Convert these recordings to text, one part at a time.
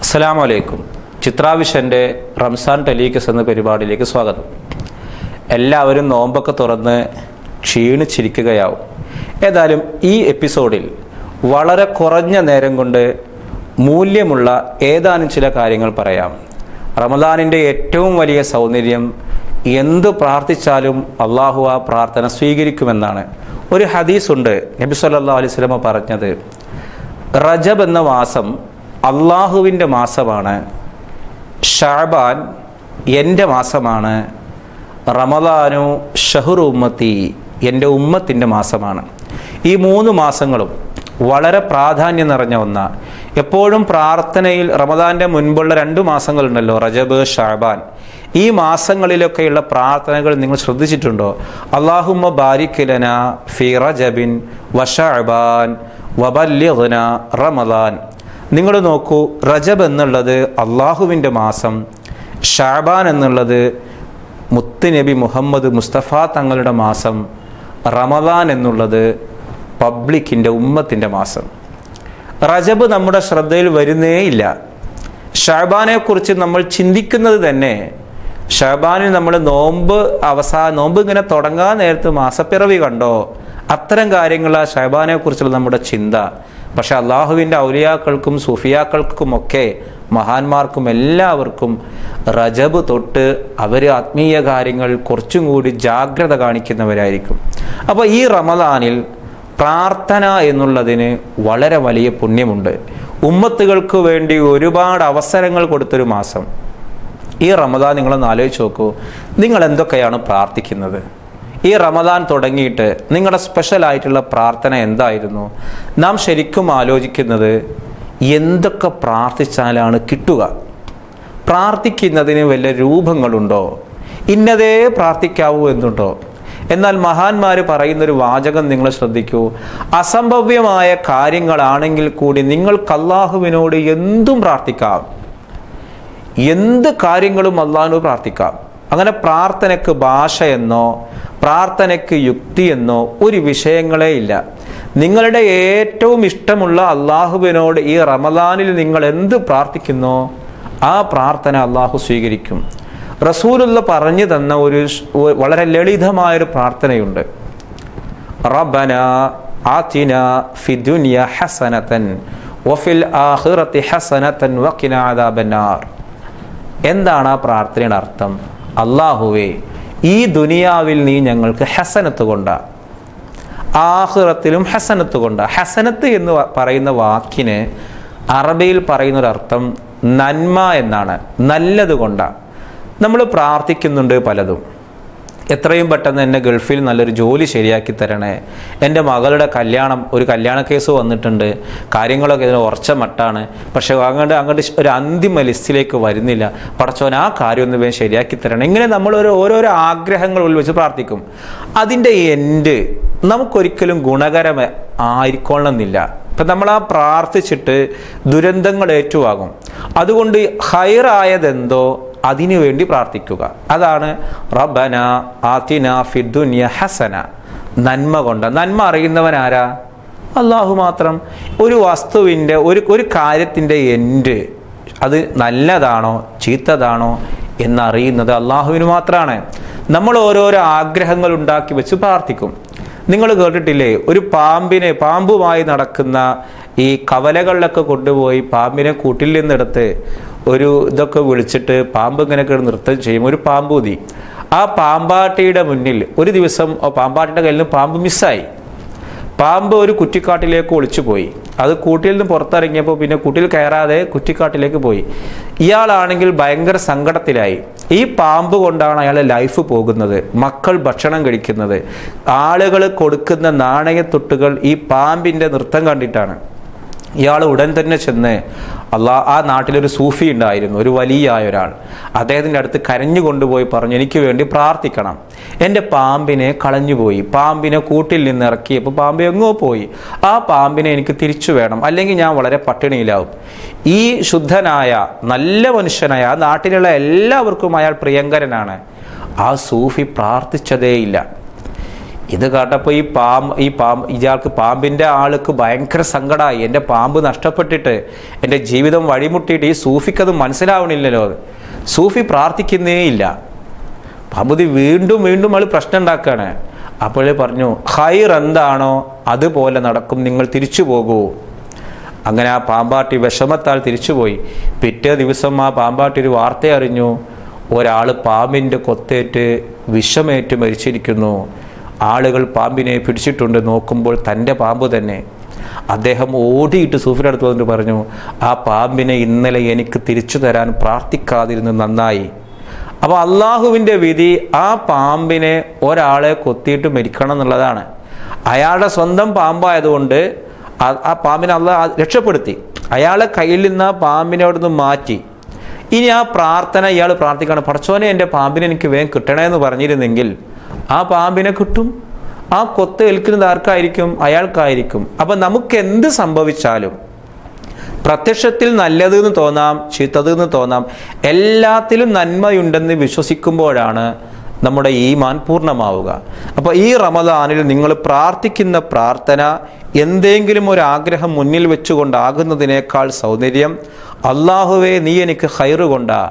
അസ്സലാമു അലൈക്കും ചിത്രാവിഷൻ്റെ റംസാൻ ടെലീക്കസ് എന്ന പരിപാടിയിലേക്ക് സ്വാഗതം എല്ലാവരും നോമ്പൊക്കെ തുറന്ന് ക്ഷീണിച്ചിരിക്കുകയാവും ഏതായാലും ഈ എപ്പിസോഡിൽ വളരെ കുറഞ്ഞ നേരം കൊണ്ട് മൂല്യമുള്ള ഏതാനും ചില കാര്യങ്ങൾ പറയാം റമദാനിൻ്റെ ഏറ്റവും വലിയ സൗന്ദര്യം എന്ത് പ്രാർത്ഥിച്ചാലും അള്ളാഹു ആ പ്രാർത്ഥന സ്വീകരിക്കുമെന്നാണ് ഒരു ഹദീസുണ്ട് നബി സല്ലല്ലാഹു അലൈഹി വസല്ലമ പറഞ്ഞത് റജബ് എന്ന മാസം അള്ളാഹുവിൻ്റെ മാസമാണ് ഷാബാൻ എൻ്റെ മാസമാണ് റമദാനു ഷഹുർ ഉമ്മത്തി എൻ്റെ ഉമ്മത്തിൻ്റെ മാസമാണ് ഈ മൂന്ന് മാസങ്ങളും വളരെ പ്രാധാന്യം നിറഞ്ഞ ഒന്നാണ് എപ്പോഴും പ്രാർത്ഥനയിൽ റമദാൻ്റെ മുൻപുള്ള രണ്ട് മാസങ്ങളുണ്ടല്ലോ റജബ് ഷാബാൻ ഈ മാസങ്ങളിലൊക്കെയുള്ള പ്രാർത്ഥനകൾ നിങ്ങൾ ശ്രദ്ധിച്ചിട്ടുണ്ടോ അള്ളാഹുമ്മ ബാരിക്കലന ഫി റജബിൻ വഷഅബാൻ വബല്യഗ്ന റമദാൻ നിങ്ങൾ നോക്കൂ റജബ് എന്നുള്ളത് അള്ളാഹുവിൻ്റെ മാസം ഷാബാൻ എന്നുള്ളത് മുത്തുനബി മുഹമ്മദ് മുസ്തഫ തങ്ങളുടെ മാസം റമദാൻ എന്നുള്ളത് പബ്ലിക്കിൻ്റെ ഉമ്മത്തിൻ്റെ മാസം റജബ് നമ്മുടെ ശ്രദ്ധയിൽ വരുന്നേയില്ല ഷാബാനെ കുറിച്ച് നമ്മൾ ചിന്തിക്കുന്നത് തന്നെ ഷാബാനിൽ നമ്മൾ നോമ്പ് അവസാന നോമ്പ് ഇങ്ങനെ തുടങ്ങാൻ നേരത്ത് മാസപ്പിറവി കണ്ടോ അത്തരം കാര്യങ്ങൾ ആ ഷാബാനെ കുറിച്ചുള്ള നമ്മുടെ ചിന്ത പക്ഷെ അള്ളാഹുവിൻ്റെ ഔലിയാക്കൾക്കും സൂഫിയാക്കൾക്കും ഒക്കെ മഹാന്മാർക്കും എല്ലാവർക്കും റജബ് തൊട്ട് അവർ ആത്മീയ കാര്യങ്ങൾ കുറച്ചും കൂടി ജാഗ്രത കാണിക്കുന്നവരായിരിക്കും അപ്പോൾ ഈ റമദാനിൽ പ്രാർത്ഥന എന്നുള്ളതിന് വളരെ വലിയ പുണ്യമുണ്ട് ഉമ്മത്തുകൾക്ക് വേണ്ടി ഒരുപാട് അവസരങ്ങൾ കൊടുത്തൊരു മാസം ഈ റമദാൻ നിങ്ങളൊന്ന് ആലോചിച്ച് നോക്കൂ നിങ്ങൾ എന്തൊക്കെയാണ് പ്രാർത്ഥിക്കുന്നത് ഈ റമദാൻ തുടങ്ങിയിട്ട് നിങ്ങളുടെ സ്പെഷ്യൽ ആയിട്ടുള്ള പ്രാർത്ഥന എന്തായിരുന്നു നാം ശരിക്കും ആലോചിക്കുന്നത് എന്തൊക്കെ പ്രാർത്ഥിച്ചാലാണ് കിട്ടുക പ്രാർത്ഥിക്കുന്നതിന് വല്ല രൂപങ്ങളുണ്ടോ ഇന്നതേ പ്രാർത്ഥിക്കാവൂ എന്നുണ്ടോ എന്നാൽ മഹാന്മാർ പറയുന്നൊരു വാചകം നിങ്ങൾ ശ്രദ്ധിക്കൂ അസംഭവ്യമായ കാര്യങ്ങളാണെങ്കിൽ കൂടി നിങ്ങൾക്ക് അള്ളാഹുവിനോട് എന്തും പ്രാർത്ഥിക്കാം എന്ത് കാര്യങ്ങളും അള്ളാഹുവിനോട് പ്രാർത്ഥിക്കാം അങ്ങനെ പ്രാർത്ഥനയ്ക്ക് ഭാഷയെന്നോ പ്രാർത്ഥനയ്ക്ക് യുക്തിയെന്നോ ഒരു വിഷയങ്ങളേ ഇല്ല നിങ്ങളുടെ ഏറ്റവും ഇഷ്ടമുള്ള അള്ളാഹുവിനോട് ഈ റമദാനിൽ നിങ്ങൾ എന്ത് പ്രാർത്ഥിക്കുന്നോ ആ പ്രാർത്ഥന അള്ളാഹു സ്വീകരിക്കും റസൂലുള്ള പറഞ്ഞു തന്ന ഒരു ഷ്- ഒ- വളരെ ലളിതമായൊരു പ്രാർത്ഥനയുണ്ട് റബ്ബന ആതിന ഫിദുനിയ ഹസനതൻ വഫിൽ ആഖിറതി ഹസനതൻ വഖിന അദാബന്നാർ എന്താണ് ആ പ്രാർത്ഥനയുടെ അർത്ഥം അള്ളാഹുവേ ഈ ദുനിയാവിൽ നീ ഞങ്ങൾക്ക് ഹസനത്ത് കൊണ്ട ആഹ്റത്തിലും ഹസനത്ത് കൊണ്ട ഹസനത്ത് എന്ന് വ- പറയുന്ന വാക്കിന് അറബിയിൽ പറയുന്ന ഒരു അർത്ഥം നന്മ എന്നാണ് നല്ലത് കൊണ്ട നമ്മൾ പ്രാർത്ഥിക്കുന്നുണ്ട് പലതും എത്രയും പെട്ടെന്ന് എന്നെ ഗൾഫിൽ നല്ലൊരു ജോലി ശരിയാക്കി തരണേ എൻ്റെ മകളുടെ കല്യാണം ഒരു കല്യാണ കേസ് വന്നിട്ടുണ്ട് കാര്യങ്ങളൊക്കെ ഇതിന് ഉറച്ച മട്ടാണ് പക്ഷെ അങ്ങോട്ട് അങ്ങോട്ട് ഒരു അന്തിമ ലിസ്റ്റിലേക്ക് വരുന്നില്ല പടച്ചോൻ ആ കാര്യം ഒന്ന് വേഗം ശരിയാക്കി തരണം ഇങ്ങനെ നമ്മൾ ഒരു ഓരോരോ ആഗ്രഹങ്ങൾ ഉള്ളിൽ വെച്ച് പ്രാർത്ഥിക്കും അതിൻ്റെ എൻഡ് നമുക്കൊരിക്കലും ഗുണകരം ആയിരിക്കണമെന്നില്ല ഇപ്പം നമ്മൾ ആ പ്രാർത്ഥിച്ചിട്ട് ദുരന്തങ്ങൾ ഏറ്റുവാകും അതുകൊണ്ട് ഹൈറായതെന്തോ അതിനു വേണ്ടി പ്രാർത്ഥിക്കുക അതാണ് റബ്ബന ആതിന ഫിദ്ദുനിയ ഹസന നന്മ കൊണ്ട് നന്മ അറിയുന്നവൻ ആരാ അള്ളാഹു മാത്രം ഒരു വസ്തുവിൻ്റെ ഒരു ഒരു കാര്യത്തിൻ്റെ എൻഡ് അത് നല്ലതാണോ ചീത്തതാണോ എന്നറിയുന്നത് അള്ളാഹുവിന് മാത്രമാണ് നമ്മൾ ഓരോരോ ആഗ്രഹങ്ങൾ ഉണ്ടാക്കി വെച്ച് പ്രാർത്ഥിക്കും നിങ്ങൾ കേട്ടിട്ടില്ലേ ഒരു പാമ്പിനെ പാമ്പുമായി നടക്കുന്ന ഈ കവലകളിലൊക്കെ കൊണ്ടുപോയി പാമ്പിനെ കൂട്ടിൽ നിന്നെടുത്ത് ഒരു ഇതൊക്കെ വിളിച്ചിട്ട് പാമ്പ് ഇങ്ങനെ കിടന്ന് നൃത്തം ചെയ്യും ഒരു പാമ്പൂതി ആ പാമ്പാട്ടിയുടെ മുന്നിൽ ഒരു ദിവസം ആ പാമ്പാട്ടിയുടെ കയ്യിൽ നിന്ന് പാമ്പ് മിസ്സായി പാമ്പ് ഒരു കുറ്റിക്കാട്ടിലേക്ക് ഒളിച്ചു പോയി അത് കൂട്ടിൽ നിന്ന് പുറത്തിറങ്ങിയപ്പോൾ പിന്നെ കൂട്ടിൽ കയറാതെ കുറ്റിക്കാട്ടിലേക്ക് പോയി ഇയാളാണെങ്കിൽ ഭയങ്കര സങ്കടത്തിലായി ഈ പാമ്പ് കൊണ്ടാണ് അയാളെ ലൈഫ് പോകുന്നത് മക്കൾ ഭക്ഷണം കഴിക്കുന്നത് ആളുകൾ കൊടുക്കുന്ന നാണയത്തൊട്ടുകൾ ഈ പാമ്പിൻ്റെ നൃത്തം കണ്ടിട്ടാണ് ഇയാൾ ഉടൻ തന്നെ ചെന്ന് അള്ളാ ആ നാട്ടിലൊരു സൂഫി ഉണ്ടായിരുന്നു ഒരു വലിയായ ഒരാൾ അദ്ദേഹത്തിൻ്റെ അടുത്ത് കരഞ്ഞു കൊണ്ടുപോയി പറഞ്ഞു എനിക്ക് വേണ്ടി പ്രാർത്ഥിക്കണം എൻ്റെ പാമ്പിനെ കളഞ്ഞുപോയി പാമ്പിനെ കൂട്ടിൽ നിന്ന് ഇറക്കിയപ്പോൾ പാമ്പ് എങ്ങോ പോയി ആ പാമ്പിനെ എനിക്ക് തിരിച്ചു വേണം അല്ലെങ്കിൽ ഞാൻ വളരെ പട്ടിണിയിലാവും ഈ ശുദ്ധനായ നല്ല മനുഷ്യനായ ആ നാട്ടിലുള്ള എല്ലാവർക്കും അയാൾ പ്രിയങ്കരനാണ് ആ സൂഫി പ്രാർത്ഥിച്ചതേയില്ല ഇത് കേട്ടപ്പോൾ ഈ പാമ്പ് ഈ പാമ്പ് ഇയാൾക്ക് പാമ്പിൻ്റെ ആൾക്ക് ഭയങ്കര സങ്കടമായി എൻ്റെ പാമ്പ് നഷ്ടപ്പെട്ടിട്ട് എൻ്റെ ജീവിതം വഴിമുട്ടിയിട്ട് ഈ സൂഫിക്കത് മനസ്സിലാവണില്ലല്ലോ അത് സൂഫി പ്രാർത്ഥിക്കുന്നേ ഇല്ല പാമ്പുതി വീണ്ടും വീണ്ടും ആൾ പ്രശ്നം ഉണ്ടാക്കുകയാണ് അപ്പോഴേ പറഞ്ഞു ഹൈർ എന്താണോ അതുപോലെ നടക്കും നിങ്ങൾ തിരിച്ചു പോകൂ അങ്ങനെ ആ പാമ്പാട്ടി വിഷമത്താൽ തിരിച്ചുപോയി പിറ്റേ ദിവസം ആ പാമ്പാട്ടി ഒരു വാർത്ത അറിഞ്ഞു ഒരാൾ പാമ്പിൻ്റെ കൊത്തേറ്റ് വിഷമേറ്റ് മരിച്ചിരിക്കുന്നു ആളുകൾ പാമ്പിനെ പിടിച്ചിട്ടുണ്ട് നോക്കുമ്പോൾ തൻ്റെ പാമ്പ് തന്നെ അദ്ദേഹം ഓടിയിട്ട് സൂഫിയുടെ അടുത്ത് വന്നിട്ട് പറഞ്ഞു ആ പാമ്പിനെ ഇന്നലെ എനിക്ക് തിരിച്ചു തരാൻ പ്രാർത്ഥിക്കാതിരുന്ന് നന്നായി അപ്പോൾ അള്ളാഹുവിൻ്റെ വിധി ആ പാമ്പിനെ ഒരാളെ കൊത്തിയിട്ട് മരിക്കണം എന്നുള്ളതാണ് അയാളുടെ സ്വന്തം പാമ്പായതുകൊണ്ട് ആ- ആ പാമ്പിനെ അള്ളാഹ് രക്ഷപ്പെടുത്തി അയാളെ കയ്യിൽ നിന്ന് ആ പാമ്പിനെ അവിടുന്ന് മാറ്റി ഇനി ആ പ്രാർത്ഥന ഇയാൾ പ്രാർത്ഥിക്കണം പടച്ചോനെ എൻ്റെ പാമ്പിനെ എനിക്ക് വേഗം കിട്ടണേ എന്ന് പറഞ്ഞിരുന്നെങ്കിൽ ആ പാമ്പിനെ കിട്ടും ആ കൊത്ത് ഏൽക്കുന്നത് ആർക്കായിരിക്കും അയാൾക്കായിരിക്കും അപ്പം നമുക്ക് എന്ത് സംഭവിച്ചാലും പ്രത്യക്ഷത്തിൽ നല്ലത് എന്ന് തോന്നാം ചീത്തത് എന്ന് തോന്നാം എല്ലാത്തിലും നന്മയുണ്ടെന്ന് വിശ്വസിക്കുമ്പോഴാണ് നമ്മുടെ ഈമാൻ പൂർണ്ണമാവുക അപ്പോൾ ഈ റമദാനിൽ നിങ്ങൾ പ്രാർത്ഥിക്കുന്ന പ്രാർത്ഥന എന്തെങ്കിലും ഒരു ആഗ്രഹം മുന്നിൽ വെച്ചുകൊണ്ടാകുന്നതിനേക്കാൾ സൗന്ദര്യം അള്ളാഹുവേ നീ എനിക്ക് ഹൈറ് കൊണ്ടാ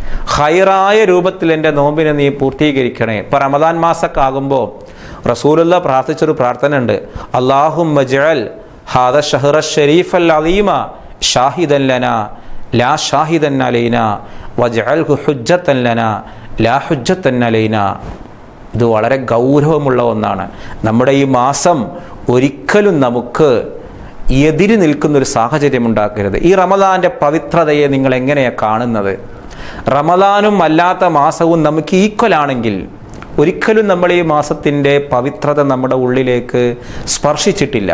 ഹൈറായ രൂപത്തിൽ എൻ്റെ നോമ്പിനെ നീ പൂർത്തീകരിക്കണേ ഇപ്പം റമദാൻ മാസമൊക്കെ ആകുമ്പോൾ റസൂലുള്ള പ്രാർത്ഥിച്ചൊരു പ്രാർത്ഥന ഉണ്ട് അള്ളാഹും മജൽ ഹാദ ഷഹ്റ ഷരീഫ് അൽ അലീമ ഷാഹിദൻ ലന ലാ ഷാഹിദൻ അലൈന വജഅൽഹു ഹുജ്ജത്തൻ ലന ലാ ഹുജ്ജത്തൻ അലൈന ഇത് വളരെ ഗൗരവമുള്ള ഒന്നാണ് നമ്മുടെ ഈ മാസം ഒരിക്കലും നമുക്ക് എതിര് നിൽക്കുന്ന ഒരു സാഹചര്യം ഉണ്ടാക്കരുത് ഈ റമദാന്റെ പവിത്രതയെ നിങ്ങൾ എങ്ങനെയാണ് കാണുന്നത് റമദാനും അല്ലാത്ത മാസവും നമുക്ക് ഈക്വൽ ആണെങ്കിൽ ഒരിക്കലും നമ്മൾ ഈ മാസത്തിൻ്റെ പവിത്രത നമ്മുടെ ഉള്ളിലേക്ക് സ്പർശിച്ചിട്ടില്ല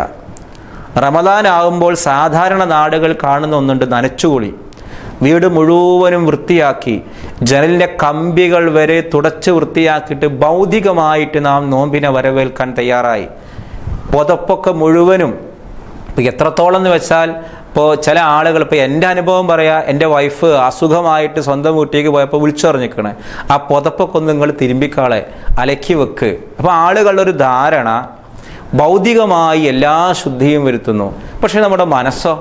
റമദാൻ ആകുമ്പോൾ സാധാരണ നാടുകൾ കാണുന്ന ഒന്നുണ്ട് നനച്ചുകൊളി വീട് മുഴുവനും വൃത്തിയാക്കി ജനലിൻ്റെ കമ്പികൾ വരെ തുടച്ച് വൃത്തിയാക്കിയിട്ട് ഭൗതികമായിട്ട് നാം നോമ്പിനെ വരവേൽക്കാൻ തയ്യാറായി പുതപ്പൊക്കെ മുഴുവനും ഇപ്പം എത്രത്തോളം എന്ന് വെച്ചാൽ ഇപ്പോൾ ചില ആളുകൾ ഇപ്പോൾ എൻ്റെ അനുഭവം പറയാ എൻ്റെ വൈഫ് അസുഖമായിട്ട് സ്വന്തം വീട്ടിലേക്ക് പോയപ്പോൾ വിളിച്ചറിഞ്ഞിക്കണേ ആ പുതപ്പൊക്കെ ഒന്ന് നിങ്ങൾ തിരുമ്പിക്കാളെ അലക്കി വെക്ക് അപ്പോൾ ആളുകളുടെ ഒരു ധാരണ ഭൗതികമായി എല്ലാ ശുദ്ധിയും വരുത്തുന്നു പക്ഷേ നമ്മുടെ മനസ്സോ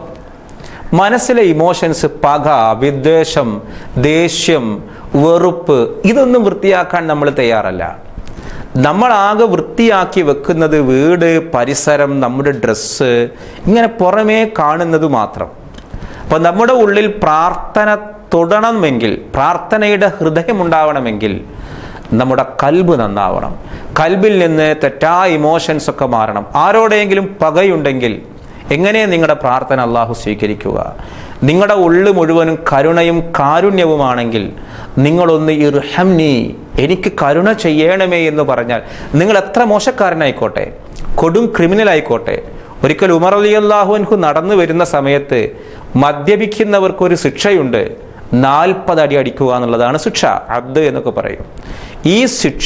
മനസ്സിലെ ഇമോഷൻസ് പക വിദ്വേഷം ദേഷ്യം വെറുപ്പ് ഇതൊന്നും വൃത്തിയാക്കാൻ നമ്മൾ തയ്യാറല്ല നമ്മൾ ആകെ വൃത്തിയാക്കി വെക്കുന്നത് വീട് പരിസരം നമ്മുടെ ഡ്രസ്സ് ഇങ്ങനെ പുറമേ കാണുന്നത് മാത്രം അപ്പം നമ്മുടെ ഉള്ളിൽ പ്രാർത്ഥന തൊടണമെങ്കിൽ പ്രാർത്ഥനയുടെ ഹൃദയം ഉണ്ടാവണമെങ്കിൽ നമ്മുടെ കൽബ് നന്നാവണം കൽബിൽ നിന്ന് തെറ്റായ ഇമോഷൻസ് ഒക്കെ മാറണം ആരോടെങ്കിലും പകയുണ്ടെങ്കിൽ എങ്ങനെ നിങ്ങളുടെ പ്രാർത്ഥന അള്ളാഹു സ്വീകരിക്കുക നിങ്ങളുടെ ഉള്ളു മുഴുവനും കരുണയും കാരുണ്യവുമാണെങ്കിൽ നിങ്ങളൊന്ന് ഇർഹംനി എനിക്ക് കരുണ ചെയ്യണമേ എന്ന് പറഞ്ഞാൽ നിങ്ങൾ എത്ര മോശക്കാരനായിക്കോട്ടെ കൊടും ക്രിമിനൽ ആയിക്കോട്ടെ ഒരിക്കൽ ഉമർ അലി അള്ളാഹുൻഹു നടന്നു വരുന്ന സമയത്ത് മദ്യപിക്കുന്നവർക്കൊരു ശിക്ഷയുണ്ട് നാൽപ്പത് അടി അടിക്കുക എന്നുള്ളതാണ് ശിക്ഷ അബ്ദ് എന്നൊക്കെ പറയും ഈ ശിക്ഷ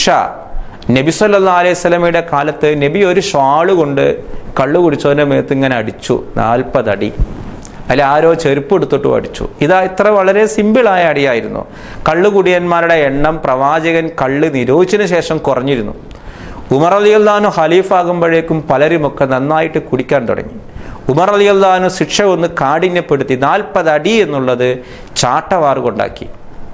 നബി സല്ലാ അലൈഹി സ്വലമയുടെ കാലത്ത് നബി ഒരു ഷാള് കൊണ്ട് കള്ളു കുടിച്ചവൻ്റെ മേത്ത് ഇങ്ങനെ അടിച്ചു നാൽപ്പത് അടി അല്ല ആരോ ചെരുപ്പ് എടുത്തിട്ടും അടിച്ചു ഇതാ ഇത്ര വളരെ സിമ്പിളായ അടിയായിരുന്നു കള്ളുകുടിയന്മാരുടെ എണ്ണം പ്രവാചകൻ കള്ള് നിരോധിച്ചതിന് ശേഷം കുറഞ്ഞിരുന്നു ഉമർ അലി അള്ളഹാനു ഖലീഫാകുമ്പോഴേക്കും പലരുമൊക്കെ നന്നായിട്ട് കുടിക്കാൻ തുടങ്ങി ഉമർ അലി അള്ളഹാനു ശിക്ഷ ഒന്ന് കാഠിന്യപ്പെടുത്തി നാൽപ്പത് അടി എന്നുള്ളത് ചാട്ടവാറ് കൊണ്ടാക്കി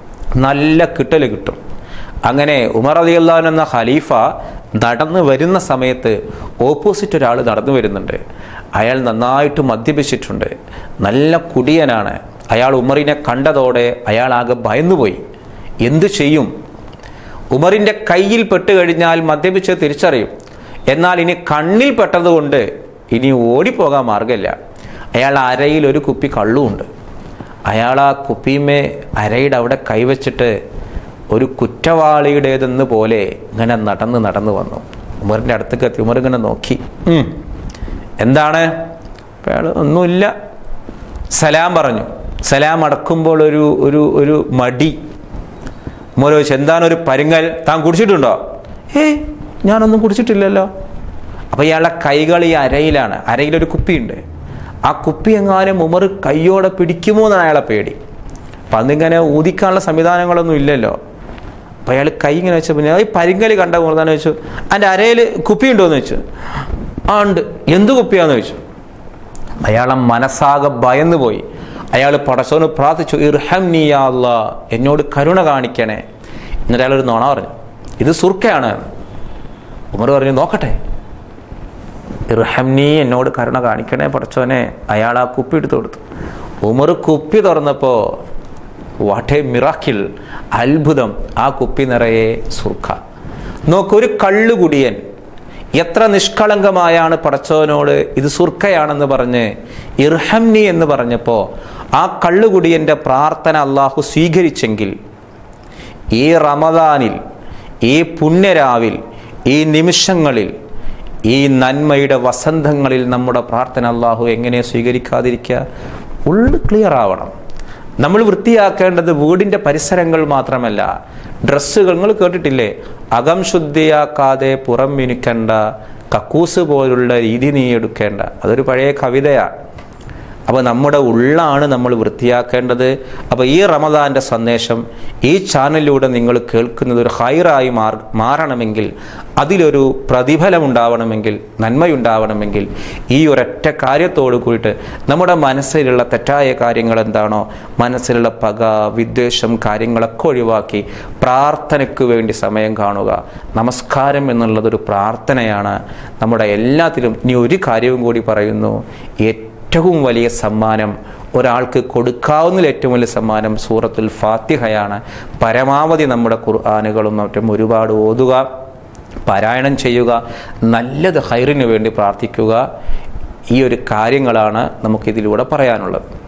നല്ല കിട്ടൽ കിട്ടും അങ്ങനെ ഉമർ അലി അള്ളഹാൻ എന്ന ഖലീഫ നടന്നു വരുന്ന സമയത്ത് ഓപ്പോസിറ്റ് ഒരാൾ നടന്നു വരുന്നുണ്ട് അയാൾ നന്നായിട്ട് മദ്യപിച്ചിട്ടുണ്ട് നല്ല കുടിയനാണ് അയാൾ ഉമറിനെ കണ്ടതോടെ അയാൾ ആകെ ഭയന്നുപോയി എന്തു ചെയ്യും ഉമറിൻ്റെ കയ്യിൽ പെട്ട് കഴിഞ്ഞാൽ മദ്യപിച്ച് തിരിച്ചറിയും എന്നാൽ ഇനി കണ്ണിൽ പെട്ടതുകൊണ്ട് ഇനി ഓടിപ്പോകാൻ മാർഗമില്ല അയാൾ അരയിൽ ഒരു കുപ്പി കള്ളുമുണ്ട് അയാൾ ആ കുപ്പിയുമേ അരയുടെ അവിടെ കൈവച്ചിട്ട് ഒരു കുറ്റവാളിയുടേതെന്ന് പോലെ ഇങ്ങനെ നടന്ന് നടന്ന് വന്നു ഉമറിൻ്റെ അടുത്തേക്ക് എത്തി ഉമർ ഇങ്ങനെ നോക്കി "ഉം, എന്താണ് അപ്പോൾ അയാൾ ഒന്നുമില്ല സലാം പറഞ്ഞു സലാം അടക്കുമ്പോൾ ഒരു ഒരു ഒരു മടി ഉമർ ചോദിച്ചു എന്താണ് ഒരു പരുങ്ങൽ താൻ കുടിച്ചിട്ടുണ്ടോ ഏയ് ഞാനൊന്നും കുടിച്ചിട്ടില്ലല്ലോ അപ്പോൾ ഇയാളുടെ കൈകൾ ഈ അരയിലാണ് അരയിലൊരു കുപ്പിയുണ്ട് ആ കുപ്പി എങ്ങാനും ഉമർ കയ്യോടെ പിടിക്കുമോ എന്നാണ് അയാളെ പേടി അപ്പം അതിങ്ങനെ ഊതിക്കാനുള്ള സംവിധാനങ്ങളൊന്നും ഇല്ലല്ലോ അപ്പം അയാൾ കൈ ഇങ്ങനെ വെച്ചപ്പോൾ ഞാൻ ഈ പരിങ്കലി കണ്ട മുറുതാന്ന് ചോദിച്ചു എൻ്റെ അരയിൽ കുപ്പിയുണ്ടോയെന്ന് ചോദിച്ചു ആ ഉണ്ട് എന്ത് കുപ്പിയാന്ന് ചോദിച്ചു അയാളെ മനസ്സാകെ ഭയന്നു പോയി അയാൾ പടച്ചോന് പ്രാർത്ഥിച്ചു ഇർഹം നീയാല്ല എന്നോട് കരുണ കാണിക്കണേ എന്നിട്ട് അയാൾ ഒരു നുണ പറഞ്ഞു ഇത് സുർക്കയാണ് ഉമർ പറഞ്ഞു നോക്കട്ടെ ഇർഹംനി എന്നോട് കരുണ കാണിക്കണേ പടച്ചോനെ അയാൾ ആ കുപ്പി എടുത്തു കൊടുത്തു ഉമർ കുപ്പി തുറന്നപ്പോൾ വാട്ട് എ മിറാക്കിൽ അത്ഭുതം ആ കുപ്പി നിറയെ സുർഖ നോക്കൊരു കള്ളുകുടിയൻ എത്ര നിഷ്കളങ്കമായാണ് പടച്ചവനോട് ഇത് സുർക്കയാണെന്ന് പറഞ്ഞ് ഇർഹംനി എന്ന് പറഞ്ഞപ്പോൾ ആ കള്ളുകുടിയൻ്റെ പ്രാർത്ഥന അള്ളാഹു സ്വീകരിച്ചെങ്കിൽ ഈ റമദാനിൽ ഈ പുണ്യരാവിൽ ഈ നിമിഷങ്ങളിൽ ഈ നന്മയുടെ വസന്തങ്ങളിൽ നമ്മുടെ പ്രാർത്ഥന അള്ളാഹു എങ്ങനെ സ്വീകരിക്കാതിരിക്കുക ഉള്ളു ക്ലിയർ ആവണം നമ്മൾ വൃത്തിയാക്കേണ്ടത് വീടിൻ്റെ പരിസരങ്ങൾ മാത്രമല്ല ഡ്രസ്സുകൾ നിങ്ങൾ കേട്ടിട്ടില്ലേ അകം ശുദ്ധിയാക്കാതെ പുറം മിനുക്കേണ്ട കക്കൂസ് പോലുള്ള രീതി നീ എടുക്കേണ്ട അതൊരു പഴയ കവിതയാണ് അപ്പോൾ നമ്മുടെ ഉള്ളാണ് നമ്മൾ വൃത്തിയാക്കേണ്ടത് അപ്പോൾ ഈ റമദാൻ്റെ സന്ദേശം ഈ ചാനലിലൂടെ നിങ്ങൾ കേൾക്കുന്നത് ഒരു ഹൈറായി മാർ മാറണമെങ്കിൽ അതിലൊരു പ്രതിഫലം ഉണ്ടാവണമെങ്കിൽ നന്മയുണ്ടാവണമെങ്കിൽ ഈ ഒരൊറ്റ കാര്യത്തോട് കൂടിയിട്ട് നമ്മുടെ മനസ്സിലുള്ള തെറ്റായ കാര്യങ്ങൾ എന്താണോ മനസ്സിലുള്ള പക വിദ്വേഷം കാര്യങ്ങളൊക്കെ ഒഴിവാക്കി പ്രാർത്ഥനയ്ക്ക് വേണ്ടി സമയം കാണുക നമസ്കാരം എന്നുള്ളതൊരു പ്രാർത്ഥനയാണ് നമ്മുടെ എല്ലാത്തിലും ഇനി ഒരു കാര്യവും കൂടി പറയുന്നു ഏറ്റവും വലിയ സമ്മാനം ഒരാൾക്ക് കൊടുക്കാവുന്നതിൽ ഏറ്റവും വലിയ സമ്മാനം സൂറത്തുൽ ഫാത്തിഹയാണ് പരമാവധി നമ്മുടെ ഖുർആാനുകളും മറ്റും ഒരുപാട് ഓതുക പാരായണം ചെയ്യുക നല്ലത് ഹൈറിന് വേണ്ടി പ്രാർത്ഥിക്കുക ഈ ഒരു കാര്യങ്ങളാണ് നമുക്കിതിലൂടെ പറയാനുള്ളത്